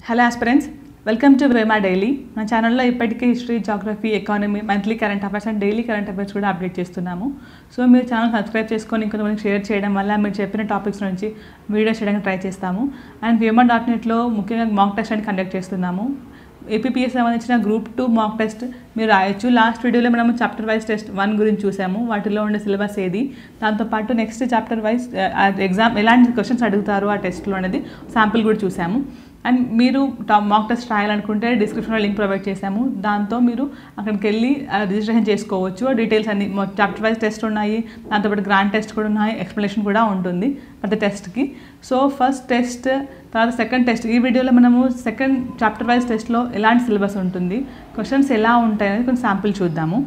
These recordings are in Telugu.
hello aspirants welcome to Vema daily మన ఛానల్లో ఇప్పటికే history geography economy monthly current affairs and daily current affairs కూడా అప్డేట్ చేస్తున్నాము సో మీరు ఛానల్ సబ్స్క్రైబ్ చేసుకొని ఇంకొంతమందికి షేర్ చేయడం వల్ల మీరు చెప్పిన టాపిక్స్ నుంచి వీడియోస్ చేయడానికి ట్రై చేస్తాము అండ్ వేమా డాట్ నెట్లో ముఖ్యంగా మాక్ టెస్ట్ అని కండక్ట్ చేస్తున్నాము ఏపీపీఎస్ సంబంధించిన గ్రూప్ టూ మాక్ టెస్ట్ మీరు రాయొచ్చు లాస్ట్ వీడియోలో మనం చాప్టర్ వైజ్ టెస్ట్ వన్ గురించి చూసాము వాటిలో ఉండే సిలబస్ ఏది దాంతోపాటు నెక్స్ట్ చాప్టర్ వైజ్ ఎగ్జామ్ ఎలాంటి క్వశ్చన్స్ అడుగుతారు ఆ టెస్ట్లో అనేది శాంపుల్ కూడా చూసాము అండ్ మీరు మాక్ టెస్ట్ రాయాలనుకుంటే డిస్క్రిప్షన్లో లింక్ ప్రొవైడ్ చేశాము దాంతో మీరు అక్కడికి వెళ్ళి రిజిస్ట్రేషన్ చేసుకోవచ్చు డీటెయిల్స్ అన్ని చాప్టర్ వైజ్ టెస్ట్ ఉన్నాయి దాంతోపాటు గ్రాండ్ టెస్ట్ కూడా ఉన్నాయి ఎక్స్ప్లెనేషన్ కూడా ఉంటుంది ప్రతి టెస్ట్కి సో ఫస్ట్ టెస్ట్ తర్వాత సెకండ్ టెస్ట్ ఈ వీడియోలో మనము సెకండ్ చాప్టర్ వైజ్ టెస్ట్లో ఎలాంటి సిలబస్ ఉంటుంది క్వశ్చన్స్ ఎలా ఉంటాయి అనేది కొంచెం శాంపుల్ చూద్దాము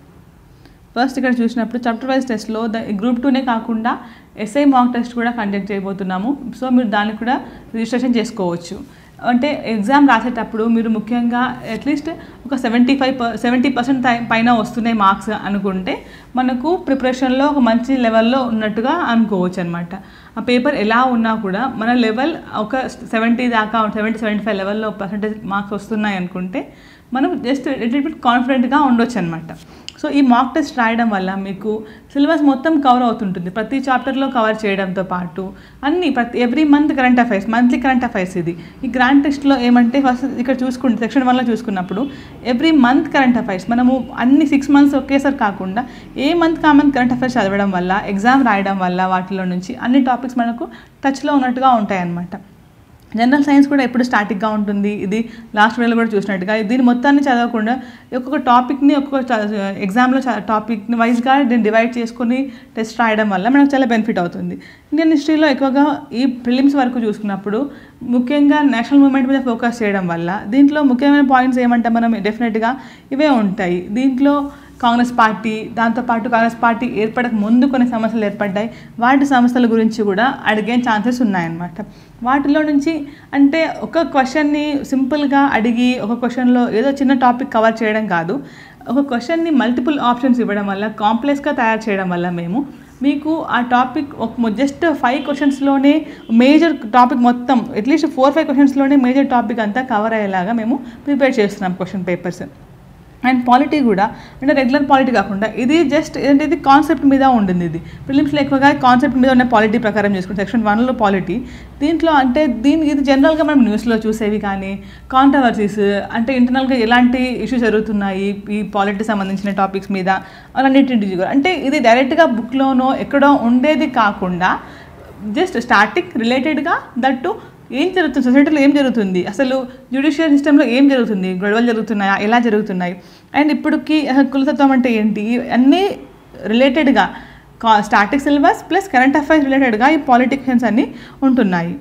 ఫస్ట్ ఇక్కడ చూసినప్పుడు చాప్టర్ వైజ్ టెస్ట్లో ద గ్రూప్ టూనే కాకుండా ఎస్ఐ మాక్ టెస్ట్ కూడా కండక్ట్ చేయబోతున్నాము సో మీరు దానికి కూడా రిజిస్ట్రేషన్ చేసుకోవచ్చు అంటే ఎగ్జామ్ రాసేటప్పుడు మీరు ముఖ్యంగా అట్లీస్ట్ ఒక seventy five per seventy percent పైన వస్తున్నాయి మార్క్స్ అనుకుంటే మనకు ప్రిపరేషన్లో ఒక మంచి లెవెల్లో ఉన్నట్టుగా అనుకోవచ్చు అనమాట ఆ పేపర్ ఎలా ఉన్నా కూడా మన లెవెల్ ఒక సెవెంటీ దాకా సెవెంటీ సెవెంటీ ఫైవ్ లెవెల్లో పర్సెంటేజ్ మార్క్స్ వస్తున్నాయి అనుకుంటే మనం జస్ట్ లిటిల్ బిట్ కాన్ఫిడెంట్గా ఉండొచ్చు అనమాట సో ఈ మాక్ టెస్ట్ రాయడం వల్ల మీకు సిలబస్ మొత్తం కవర్ అవుతుంటుంది ప్రతి చాప్టర్లో కవర్ చేయడంతో పాటు అన్ని ప్రతి every month current affairs monthly current affairs ఇది ఈ గ్రాండ్ టెస్ట్లో ఏమంటే ఫస్ట్ ఇక్కడ చూసుకుంటే సెక్షన్ వన్లో చూసుకున్నప్పుడు ఎవ్రీ మంత్ కరెంట్ అఫైర్స్ మనము అన్ని సిక్స్ మంత్స్ ఒకేసారి కాకుండా ఏ మంత్ కా మంత్ కరెంట్ అఫైర్స్ చదవడం వల్ల ఎగ్జామ్ రాయడం వల్ల వాటిలో నుంచి అన్ని టాపిక్స్ మనకు టచ్లో ఉన్నట్టుగా ఉంటాయి అన్నమాట జనరల్ సైన్స్ కూడా ఎప్పుడు స్టాటిక్గా ఉంటుంది ఇది లాస్ట్ వేలో కూడా చూసినట్టుగా దీని మొత్తాన్ని చదవకుండా ఒక్కొక్క టాపిక్ని ఒక్కొక్క ఎగ్జామ్లో టాపిక్ని వైజ్గా దీన్ని డివైడ్ చేసుకొని టెస్ట్ రాయడం వల్ల మనకు చాలా బెనిఫిట్ అవుతుంది ఇండియన్ హిస్టరీలో ఎక్కువగా ఈ ప్రిలిమ్స్ వరకు చూసుకున్నప్పుడు ముఖ్యంగా నేషనల్ మూమెంట్ మీద ఫోకస్ చేయడం వల్ల దీంట్లో ముఖ్యమైన పాయింట్స్ ఏమంటే మనం డెఫినెట్గా ఇవే ఉంటాయి దీంట్లో కాంగ్రెస్ పార్టీ దాంతోపాటు కాంగ్రెస్ పార్టీ ఏర్పడక ముందు కొన్ని సమస్యలు ఏర్పడ్డాయి వాటి సమస్యల గురించి కూడా అడిగే ఛాన్సెస్ ఉన్నాయన్నమాట వాటిలో నుంచి అంటే ఒక క్వశ్చన్ని సింపుల్గా అడిగి ఒక క్వశ్చన్లో ఏదో చిన్న టాపిక్ కవర్ చేయడం కాదు ఒక క్వశ్చన్ని మల్టిపుల్ ఆప్షన్స్ ఇవ్వడం వల్ల కాంప్లెక్స్గా తయారు చేయడం వల్ల మేము మీకు ఆ టాపిక్ ఒక జస్ట్ ఫైవ్ క్వశ్చన్స్లోనే మేజర్ టాపిక్ మొత్తం అట్లీస్ట్ ఫోర్ ఫైవ్ క్వశ్చన్స్లోనే మేజర్ టాపిక్ అంతా కవర్ అయ్యేలాగా మేము ప్రిపేర్ చేస్తున్నాం క్వశ్చన్ పేపర్స్ అండ్ పాలిటీ కూడా అంటే రెగ్యులర్ పాలిటీ కాకుండా ఇది జస్ట్ ఏంటంటే ఇది కాన్సెప్ట్ మీద ఉండింది ఇది ఫిలిమ్స్లో ఎక్కువగా కాన్సెప్ట్ మీద ఉన్న పాలిటీ ప్రకారం చేసుకుంటే సెక్షన్ వన్లో పాలిటీ దీంట్లో అంటే దీనికి ఇది జనరల్గా మనం న్యూస్లో చూసేవి కానీ కాంట్రవర్సీస్ అంటే ఇంటర్నల్గా ఎలాంటి ఇష్యూస్ జరుగుతున్నాయి ఈ పాలిటీ సంబంధించిన టాపిక్స్ మీద అలాంటి అంటే ఇది డైరెక్ట్గా బుక్లోనో ఎక్కడో ఉండేది కాకుండా జస్ట్ స్టాటిక్ రిలేటెడ్గా దట్టు ఏం జరుగుతుంది సొసైటీలో ఏం జరుగుతుంది అసలు జ్యుడిషియల్ సిస్టంలో ఏం జరుగుతుంది గొడవలు జరుగుతున్నాయా ఎలా జరుగుతున్నాయి అండ్ ఇప్పటికి కులతత్వం అంటే ఏంటి అన్నీ రిలేటెడ్గా కా static syllabus plus current affairs రిలేటెడ్గా ఈ పాలిటిషియన్స్ అన్నీ ఉంటున్నాయి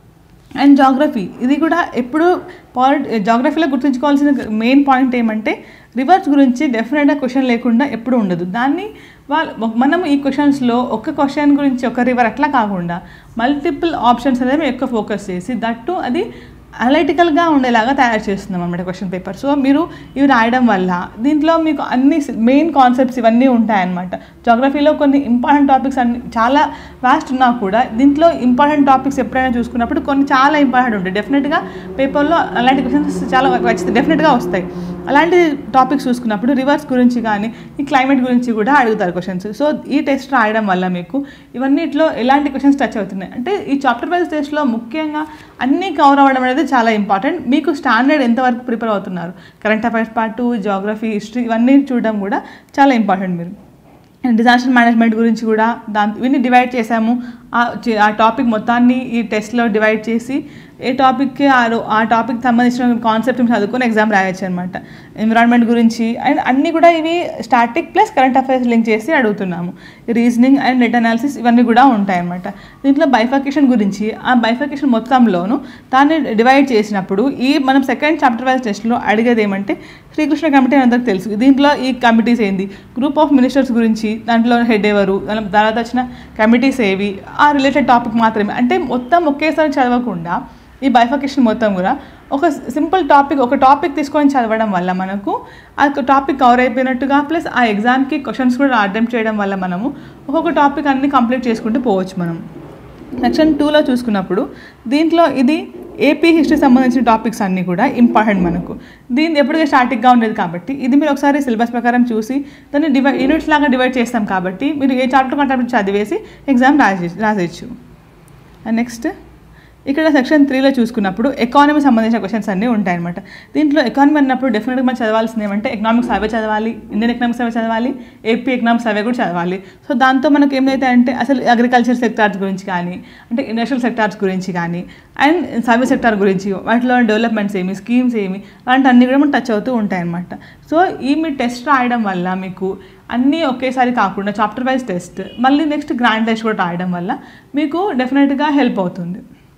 అండ్ జాగ్రఫీ ఇది కూడా ఎప్పుడు పాలి జాగ్రఫీలో గుర్తుంచుకోవాల్సిన మెయిన్ పాయింట్ ఏమంటే రివర్స్ గురించి డెఫినెట్గా క్వశ్చన్ లేకుండా ఎప్పుడు ఉండదు దాన్ని వాళ్ళు మనం ఈ క్వశ్చన్స్లో ఒక క్వశ్చన్ గురించి ఒక రివర్ అట్లా కాకుండా మల్టిపుల్ ఆప్షన్స్ అనేవి ఎక్కువ ఫోకస్ చేసి దట్టు అది అనలైటికల్గా ఉండేలాగా తయారు చేస్తున్నాం అన్నమాట క్వశ్చన్ పేపర్ సో మీరు ఇవి రాయడం వల్ల దీంట్లో మీకు అన్ని మెయిన్ కాన్సెప్ట్స్ ఇవన్నీ ఉంటాయన్నమాట జాగ్రఫీలో కొన్ని ఇంపార్టెంట్ టాపిక్స్ అన్ని చాలా వాస్ట్ ఉన్నా కూడా దీంట్లో ఇంపార్టెంట్ టాపిక్స్ ఎప్పుడైనా చూసుకున్నప్పుడు కొన్ని చాలా ఇంపార్టెంట్ ఉంటాయి డెఫినెట్గా పేపర్లో అలాంటి క్వశ్చన్స్ చాలా ఖచ్చితంగా డెఫినెట్గా వస్తాయి అలాంటి టాపిక్స్ చూసుకున్నప్పుడు రివర్స్ గురించి కానీ ఈ క్లైమేట్ గురించి కూడా అడుగుతారు క్వశ్చన్స్ సో ఈ టెస్ట్ రాయడం వల్ల మీకు ఇవన్నిట్లో ఎలాంటి క్వశ్చన్స్ టచ్ అవుతున్నాయి అంటే ఈ చాప్టర్ వైజ్ టెస్ట్లో ముఖ్యంగా అన్నీ కవర్ అవ్వడం అనేది చాలా ఇంపార్టెంట్ మీకు స్టాండర్డ్ ఎంతవరకు ప్రిపేర్ అవుతున్నారు కరెంట్ అఫైర్స్ పాటు జాగ్రఫీ హిస్టరీ ఇవన్నీ చూడడం కూడా చాలా ఇంపార్టెంట్ మీరు డిజాస్టర్ మేనేజ్మెంట్ గురించి కూడా దాని ఇవన్నీ డివైడ్ చేసాము ఆ టాపిక్ మొత్తాన్ని ఈ టెస్ట్లో డివైడ్ చేసి ఏ టాపిక్కి ఆ ఆ టాపిక్ సంబంధించిన కాన్సెప్ట్ చదువుకొని ఎగ్జామ్ రాయొచ్చు అనమాట ఎన్విరాన్మెంట్ గురించి అండ్ అన్నీ కూడా ఇవి static plus current affairs link చేసి అడుగుతున్నాము రీజనింగ్ అండ్ డేటా అనాలిసిస్ ఇవన్నీ కూడా ఉంటాయన్నమాట దీంట్లో బైఫర్కేషన్ గురించి ఆ బైఫర్కేషన్ మొత్తంలోను దాన్ని డివైడ్ చేసినప్పుడు ఈ మనం సెకండ్ చాప్టర్ వైజ్ టెస్ట్లో అడిగేది ఏమంటే శ్రీకృష్ణ కమిటీ అందరికి తెలుసు దీంట్లో ఈ కమిటీస్ ఏంది గ్రూప్ ఆఫ్ మినిస్టర్స్ గురించి దాంట్లో హెడ్ ఎవరు తర్వాత వచ్చిన కమిటీస్ ఏవి ఆ రిలేటెడ్ టాపిక్ మాత్రమే అంటే మొత్తం ఒకేసారి చదవకుండా ఈ బైఫర్కేషన్ మొత్తం కూడా ఒక సింపుల్ టాపిక్ ఒక టాపిక్ తీసుకొని చదవడం వల్ల మనకు ఆ టాపిక్ కవర్ అయిపోయినట్టుగా ప్లస్ ఆ ఎగ్జామ్కి క్వశ్చన్స్ కూడా అటెంప్ట్ చేయడం వల్ల మనము ఒక్కొక్క టాపిక్ అన్ని కంప్లీట్ చేసుకుంటూ పోవచ్చు మనం సెక్షన్ టూలో చూసుకున్నప్పుడు దీంట్లో ఇది ఏపీ హిస్టరీ సంబంధించిన టాపిక్స్ అన్నీ కూడా ఇంపార్టెంట్ మనకు దీని ఎప్పటికే స్టార్టిక్గా ఉండేది కాబట్టి ఇది మీరు ఒకసారి సిలబస్ ప్రకారం చూసి దాన్ని డివైడ్ యూనిట్స్ లాగా డివైడ్ చేస్తాం కాబట్టి మీరు ఏ చాప్టర్ కంటే చదివేసి ఎగ్జామ్ రాసే రాసేయచ్చు అండ్ నెక్స్ట్ ఇక్కడ సెక్షన్ త్రీలో చూసుకున్నప్పుడు ఎకానమీ సంబంధించిన క్వశ్చన్స్ అన్నీ ఉంటాయన్నమాట దీంట్లో ఎకానమీ అన్నప్పుడు డెఫినెట్గా మనం చదవాల్సింది ఏమంటే ఎకనామిక్స్ సర్వే చదవాలి ఇండియన్ ఎకనామిక్స్ సర్వే చదవాలి ఏపీ ఎకనామిక్స్ సర్వే కూడా చదవాలి సో దాంతో మనకు ఏమైతే అంటే అసలు అగ్రికల్చర్ సెక్టార్స్ గురించి కానీ అంటే ఇండస్ట్రియల్ సెక్టార్స్ గురించి కానీ అండ్ సర్వీస్ సెక్టార్ గురించి వాటిలో డెవలప్మెంట్స్ ఏమి స్కీమ్స్ ఏమి అలాంటి అన్నీ కూడా మనం టచ్ అవుతూ ఉంటాయన్నమాట సో ఈ మీ టెస్ట్ రాయడం వల్ల మీకు అన్నీ ఒకేసారి కాకుండా చాప్టర్ వైజ్ టెస్ట్ మళ్ళీ నెక్స్ట్ గ్రాండ్ టెస్ట్ కూడా రాయడం వల్ల మీకు డెఫినెట్గా హెల్ప్ అవుతుంది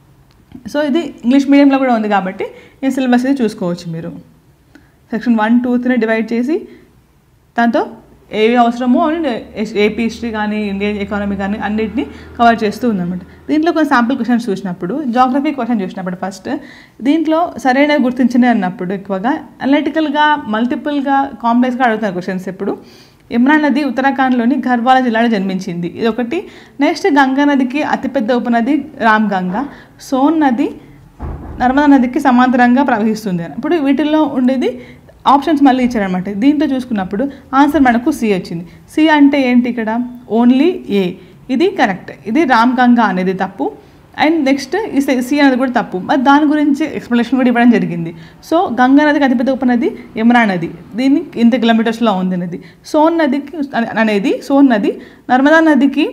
సో ఇది ఇంగ్లీష్ మీడియంలో కూడా ఉంది కాబట్టి ఈ సిలబస్ ఇది చూసుకోవచ్చు మీరు section one two three divide చేసి దాంతో ఏవి అవసరమో అని ఏపీ హిస్టరీ కానీ ఇండియన్ ఎకానమీ కానీ అన్నిటిని కవర్ చేస్తూ ఉందన్నమాట దీంట్లో కొన్ని శాంపుల్ క్వశ్చన్స్ చూసినప్పుడు జాగ్రఫీ క్వశ్చన్ చూసినప్పుడు ఫస్ట్ దీంట్లో సరైన గుర్తించనే అన్నప్పుడు ఎక్కువగా అనలిటికల్గా మల్టిపుల్గా కాంప్లెక్స్గా అడుగుతున్నారు క్వశ్చన్స్ ఎప్పుడు యమునా నది ఉత్తరాఖండ్లోని గర్వాల జిల్లాలో జన్మించింది ఇది ఒకటి నెక్స్ట్ గంగా నదికి అతిపెద్ద ఉపనది రామ్ గంగా సోన్ నది నర్మదా నదికి సమాంతరంగా ప్రవహిస్తుంది అని ఇప్పుడు వీటిల్లో ఉండేది ఆప్షన్స్ మళ్ళీ ఇచ్చారనమాట దీంతో చూసుకున్నప్పుడు ఆన్సర్ మనకు సి వచ్చింది సి అంటే ఏంటి ఇక్కడ ఓన్లీ ఏ ఇది కరెక్ట్ ఇది రామ్ గంగా అనేది తప్పు అండ్ నెక్స్ట్ ఈ సి అనేది కూడా తప్పు మరి దాని గురించి ఎక్స్ప్లెనేషన్ కూడా ఇవ్వడం జరిగింది సో గంగా నదికి అతిపెద్ద ఉపనది యమునా నది దీన్ని ఇంత కిలోమీటర్స్లో ఉంది నది సోన్ నదికి అనేది సోన్ నది నర్మదా నదికి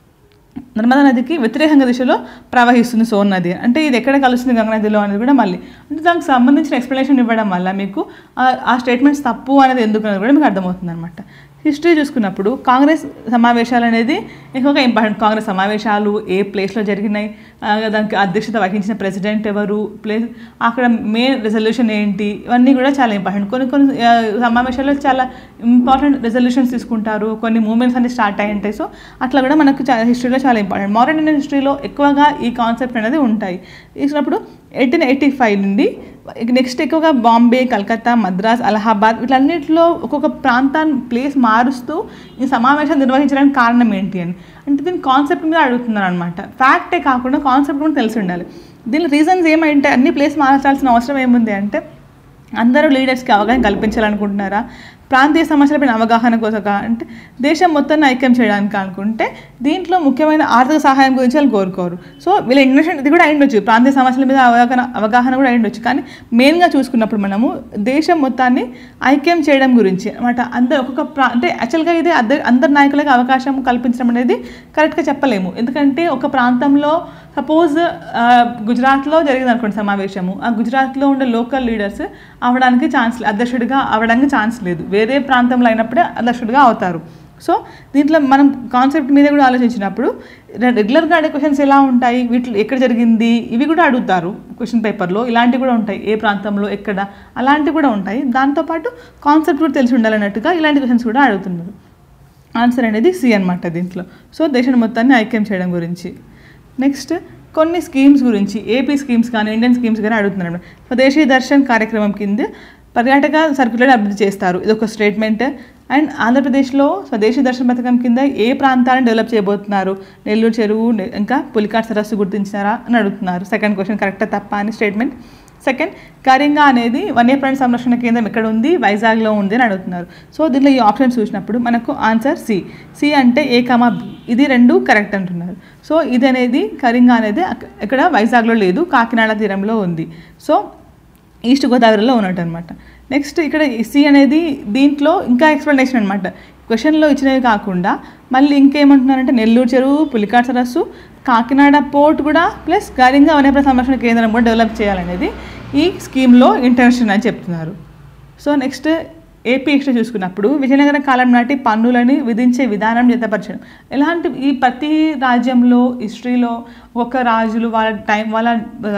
నర్మదా నదికి వ్యతిరేకంగా దిశలో ప్రవహిస్తుంది సోన్ నది అంటే ఇది ఎక్కడ కలుస్తుంది గంగా నదిలో అనేది కూడా మళ్ళీ అంటే దానికి సంబంధించిన ఎక్స్ప్లెనేషన్ ఇవ్వడం వల్ల మీకు ఆ స్టేట్మెంట్స్ తప్పు అనేది ఎందుకు అనేది కూడా మీకు అర్థమవుతుంది అనమాట హిస్టరీ చూసుకున్నప్పుడు కాంగ్రెస్ సమావేశాలు అనేది ఎక్కువగా ఇంపార్టెంట్ కాంగ్రెస్ సమావేశాలు ఏ ప్లేస్లో జరిగినాయి దానికి అధ్యక్షత వహించిన ప్రెసిడెంట్ ఎవరు ప్లేస్ అక్కడ మెయిన్ రెజల్యూషన్ ఏంటి ఇవన్నీ కూడా చాలా ఇంపార్టెంట్ కొన్ని కొన్ని సమావేశాల్లో చాలా ఇంపార్టెంట్ రెజల్యూషన్స్ తీసుకుంటారు కొన్ని మూమెంట్స్ అన్ని స్టార్ట్ అయి ఉంటాయి సో అట్లా కూడా మనకు చాలా హిస్టరీలో చాలా ఇంపార్టెంట్ మోడర్న్ ఇండియన్ హిస్టరీలో ఎక్కువగా ఈ కాన్సెప్ట్ అనేది ఉంటాయి తీసుకున్నప్పుడు ఎయిటీన్ ఎయిటీ ఫైవ్ నుండి నెక్స్ట్ ఎక్కువగా బాంబే కలకత్తా మద్రాస్ అలహాబాద్ వీటన్నిటిలో ఒక్కొక్క ప్రాంతాన్ని ప్లేస్ మారుస్తూ ఈ సమావేశాలు నిర్వహించడానికి కారణం ఏంటి అని అంటే దీని కాన్సెప్ట్ మీద అడుగుతున్నారు అనమాట ఫ్యాక్టే కాకుండా కాన్సెప్ట్ కూడా తెలిసి ఉండాలి దీని రీజన్స్ ఏమంటే అన్ని ప్లేస్ మార్చాల్సిన అవసరం ఏముంది అంటే అందరూ లీడర్స్కి అవగాహన కల్పించాలనుకుంటున్నారా ప్రాంతీయ సమస్యలపైన అవగాహన కోసం అంటే దేశం మొత్తాన్ని ఐక్యం చేయడానికి అనుకుంటే దీంట్లో ముఖ్యమైన ఆర్థిక సహాయం గురించి వాళ్ళు కోరుకోరు సో వీళ్ళ ఇన్వెషన్ ఇది కూడా అయిండొచ్చు ప్రాంతీయ సమస్యల మీద అవగాహన అవగాహన కూడా అయిండొచ్చు కానీ మెయిన్గా చూసుకున్నప్పుడు మనము దేశం మొత్తాన్ని ఐక్యం చేయడం గురించి అనమాట అందరు ఒక్కొక్క ప్రా అంటే యాక్చువల్గా ఇది అందరి అందరి నాయకులకు అవకాశం కల్పించడం అనేది కరెక్ట్గా చెప్పలేము ఎందుకంటే ఒక ప్రాంతంలో సపోజ్ గుజరాత్లో జరిగింది అనుకోండి సమావేశము ఆ గుజరాత్లో ఉండే లోకల్ లీడర్స్ అవడానికి ఛాన్స్ అధ్యక్షుడిగా అవడానికి ఛాన్స్ లేదు వేరే ప్రాంతంలో అయినప్పుడే అధ్యక్షుడిగా అవుతారు సో దీంట్లో మనం కాన్సెప్ట్ మీద కూడా ఆలోచించినప్పుడు రెగ్యులర్గా అడిగే క్వశ్చన్స్ ఎలా ఉంటాయి వీటిలో ఎక్కడ జరిగింది ఇవి కూడా అడుగుతారు క్వశ్చన్ పేపర్లో ఇలాంటివి కూడా ఉంటాయి ఏ ప్రాంతంలో ఎక్కడ అలాంటివి కూడా ఉంటాయి దాంతోపాటు కాన్సెప్ట్ కూడా తెలిసి ఉండాలన్నట్టుగా ఇలాంటి క్వశ్చన్స్ కూడా అడుగుతున్నారు ఆన్సర్ అనేది సి అనమాట దీంట్లో సో దేశం మొత్తాన్ని ఐక్యం చేయడం గురించి నెక్స్ట్ కొన్ని స్కీమ్స్ గురించి ఏపీ స్కీమ్స్ కానీ ఇండియన్ స్కీమ్స్ కానీ అడుగుతున్నారు స్వదేశీ దర్శన్ కార్యక్రమం కింద పర్యాటక సర్కులర్ అభివృద్ధి చేస్తారు ఇది ఒక స్టేట్మెంట్ అండ్ ఆంధ్రప్రదేశ్లో స్వదేశీ దర్శన పథకం కింద ఏ ప్రాంతాలను డెవలప్ చేయబోతున్నారు నెల్లూరు చెరువు ఇంకా పులికాట్ సరస్సు గుర్తించారా అని అడుగుతున్నారు సెకండ్ క్వశ్చన్ కరెక్టా తప్ప అని స్టేట్మెంట్ సెకండ్ కరింగా అనేది వన్యప్రాణి సంరక్షణ కేంద్రం ఎక్కడ ఉంది వైజాగ్లో ఉంది అని అడుగుతున్నారు సో దీనిలో ఈ ఆప్షన్ చూసినప్పుడు మనకు ఆన్సర్ సి సి అంటే ఏ కమా బి ఇది రెండు కరెక్ట్ అంటున్నారు సో ఇది అనేది కరింగా అనేది ఇక్కడ వైజాగ్లో లేదు కాకినాడ తీరంలో ఉంది సో ఈస్ట్ గోదావరిలో ఉన్నట్టు అనమాట నెక్స్ట్ ఇక్కడ సి అనేది దీంట్లో ఇంకా ఎక్స్ప్లెనేషన్ అనమాట క్వశ్చన్లో ఇచ్చినవి కాకుండా మళ్ళీ ఇంకేమంటున్నారంటే నెల్లూరు చెరువు పులికాట్ సరస్సు కాకినాడ పోర్ట్ కూడా ప్లస్ గారింగా వన్యప్రాణ సంరక్షణ కేంద్రం కూడా డెవలప్ చేయాలనేది ఈ స్కీమ్లో ఇంటెన్షన్ అని చెప్తున్నారు సో నెక్స్ట్ ఏపీ ఎక్స్ట్రా చూసుకున్నప్పుడు విజయనగరం కాలం నాటి పన్నులని విధించే విధానం జతపరచడం ఎలాంటి ఈ ప్రతి రాజ్యంలో హిస్టరీలో ఒక్క రాజులు వాళ్ళ టైం వాళ్ళ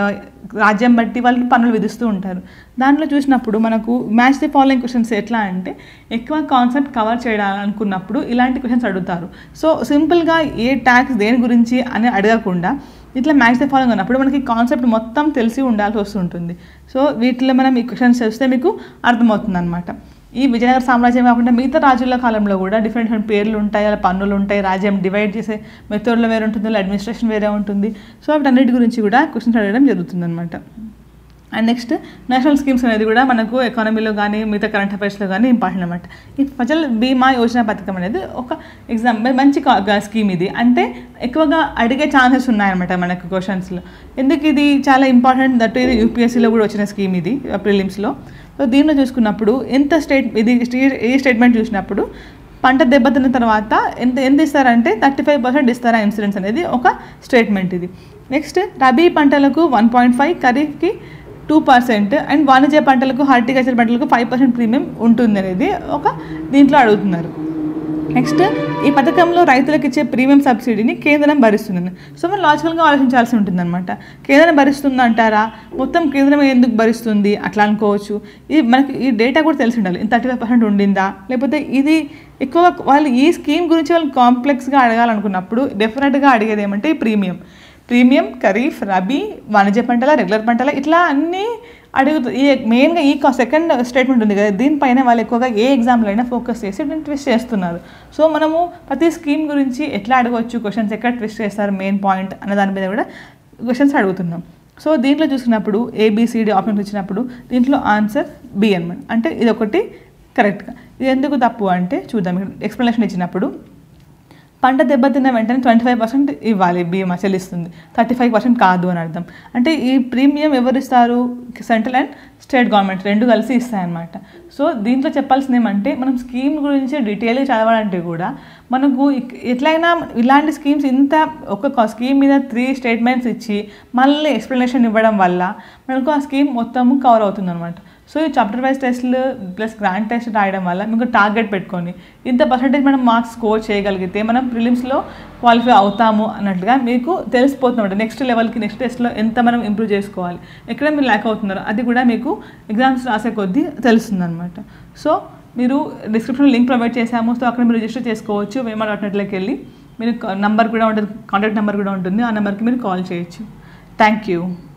రాజ్యం బట్టి వాళ్ళు పన్నులు విధిస్తూ ఉంటారు దాంట్లో చూసినప్పుడు మనకు మ్యాచ్ ది ఫాలోయింగ్ క్వశ్చన్స్ ఎట్లా అంటే ఎక్కువ కాన్సెప్ట్ కవర్ చేయాలనుకున్నప్పుడు ఇలాంటి క్వశ్చన్స్ అడుగుతారు సో సింపుల్గా ఏ ట్యాక్స్ దేని గురించి అని అడగకుండా ఇట్లా మ్యాచ్ ది ఫాలోయింగ్ ఉన్నప్పుడు మనకి కాన్సెప్ట్ మొత్తం తెలిసి ఉండాల్సి వస్తుంటుంది సో వీటిలో మనం ఈ క్వశ్చన్స్ చేస్తే మీకు అర్థమవుతుంది అనమాట ఈ విజయనగర సామ్రాజ్యం కాకుండా మిగతా రాజుల కాలంలో కూడా డిఫరెంట్ డిఫరెంట్ పేర్లు ఉంటాయి అలా పన్నులు ఉంటాయి రాజ్యం డివైడ్ చేసే మెథడ్లో వేరే ఉంటుంది అడ్మినిస్ట్రేషన్ వేరే ఉంటుంది సో వీటన్నిటి గురించి కూడా క్వశ్చన్స్ అడగడం జరుగుతుంది అనమాట అండ్ నెక్స్ట్ నేషనల్ స్కీమ్స్ అనేది కూడా మనకు ఎకానమీలో కానీ మిగతా కరెంట్ అఫైర్స్లో కానీ ఇంపార్టెంట్ అనమాట ఈ ఫసల్ బీమా యోజన పథకం అనేది ఒక ఎగ్జాంపుల్ మంచి స్కీమ్ ఇది అంటే ఎక్కువగా అడిగే ఛాన్సెస్ ఉన్నాయన్నమాట మనకు క్వశ్చన్స్లో ఎందుకు ఇది చాలా ఇంపార్టెంట్ దట్ ఇది యూపీఎస్సీలో కూడా వచ్చిన స్కీమ్ ఇది ప్రిలిమ్స్లో సో దీనిలో చూసుకున్నప్పుడు ఎంత స్టేట్ ఇది ఈ స్టేట్మెంట్ చూసినప్పుడు పంట దెబ్బతిన్న తర్వాత ఎంత ఎంత ఇస్తారంటే థర్టీ ఫైవ్ పర్సెంట్ ఇస్తారా ఇన్సూరెన్స్ అనేది ఒక స్టేట్మెంట్ ఇది నెక్స్ట్ రబీ పంటలకు వన్ పాయింట్ ఫైవ్ ఖరీఫ్కి టూ పర్సెంట్ అండ్ వాణిజ్య పంటలకు హార్టికల్చర్ పంటలకు ఫైవ్ పర్సెంట్ ప్రీమియం ఉంటుంది అనేది ఒక దీంట్లో అడుగుతున్నారు నెక్స్ట్ ఈ పథకంలో రైతులకు ఇచ్చే ప్రీమియం సబ్సిడీని కేంద్రం భరిస్తుంది సో మనం లాజికల్గా ఆలోచించాల్సి ఉంటుంది అనమాట కేంద్రం భరిస్తుంది అంటారా మొత్తం కేంద్రం ఎందుకు భరిస్తుంది అట్లా అనుకోవచ్చు ఇది మనకి ఈ డేటా కూడా తెలిసి ఉండాలి థర్టీ ఫైవ్ పర్సెంట్ ఉండిందా లేకపోతే ఇది ఎక్కువ వాళ్ళు ఈ స్కీమ్ గురించి వాళ్ళు కాంప్లెక్స్గా అడగాలనుకున్నప్పుడు డెఫినెట్గా అడిగేది ఏమంటే ఈ ప్రీమియం ప్రీమియం ఖరీఫ్ రబీ వాణిజ్య పంటల రెగ్యులర్ పంటల ఇట్లా అన్నీ అడుగుతూ ఈ మెయిన్గా ఈ సెకండ్ స్టేట్మెంట్ ఉంది కదా దీనిపైన వాళ్ళు ఎక్కువగా ఏ ఎగ్జామ్లో అయినా ఫోకస్ చేసి దీన్ని ట్విస్ట్ చేస్తున్నారు సో మనము ప్రతి స్కీమ్ గురించి ఎట్లా అడగవచ్చు క్వశ్చన్స్ ఎక్కడ ట్విస్ట్ చేస్తారు మెయిన్ పాయింట్ అనే దాని మీద కూడా క్వశ్చన్స్ అడుగుతున్నాం సో దీంట్లో చూసినప్పుడు ఏబిసిడి ఆప్షన్స్ ఇచ్చినప్పుడు దీంట్లో ఆన్సర్ బి అనమాట అంటే ఇది ఒకటి కరెక్ట్గా ఇది ఎందుకు తప్పు అంటే చూద్దాం ఇక్కడ ఎక్స్ప్లెనేషన్ ఇచ్చినప్పుడు పంట దెబ్బతిన్న వెంటనే ట్వంటీ ఫైవ్ పర్సెంట్ ఇవ్వాలి బీమా చెల్లిస్తుంది థర్టీ ఫైవ్ పర్సెంట్ కాదు అని అర్థం అంటే ఈ ప్రీమియం ఎవరు ఇస్తారు సెంట్రల్ అండ్ స్టేట్ గవర్నమెంట్ రెండు కలిసి ఇస్తాయన్నమాట సో దీంట్లో చెప్పాల్సింది ఏమంటే మనం స్కీమ్ గురించి డీటెయిల్గా చదవాలంటే కూడా మనకు ఇక్- ఎట్లయినా ఇలాంటి స్కీమ్స్ ఇంత ఒక స్కీమ్ మీద త్రీ స్టేట్మెంట్స్ ఇచ్చి మళ్ళీ ఎక్స్ప్లెనేషన్ ఇవ్వడం వల్ల మనకు ఆ స్కీమ్ మొత్తము కవర్ అవుతుంది అనమాట సో ఈ చాప్టర్ వైజ్ టెస్ట్లు ప్లస్ గ్రాండ్ టెస్ట్ రాయడం వల్ల మీకు టార్గెట్ పెట్టుకొని ఇంత పర్సంటేజ్ మనం మార్క్స్ స్కోర్ చేయగలిగితే మనం ప్రిలిమ్స్లో క్వాలిఫై అవుతాము అన్నట్లుగా మీకు తెలిసిపోతుంది నెక్స్ట్ లెవెల్కి నెక్స్ట్ టెస్ట్లో ఎంత మనం ఇంప్రూవ్ చేసుకోవాలి ఎక్కడ మీరు ల్యాక్ అవుతున్నారో అది కూడా మీకు ఎగ్జామ్స్ రాసే కొద్దీ తెలుస్తుంది అనమాట సో మీరు డిస్క్రిప్షన్లో లింక్ ప్రొవైడ్ చేసాము సో అక్కడ మీరు రిజిస్టర్ చేసుకోవచ్చు వేమా డాట్ నెట్లోకి వెళ్ళి మీరు నంబర్ కూడా ఉంటుంది కాంటాక్ట్ నెంబర్ కూడా ఉంటుంది ఆ నెంబర్కి మీరు కాల్ చేయొచ్చు థ్యాంక్ యూ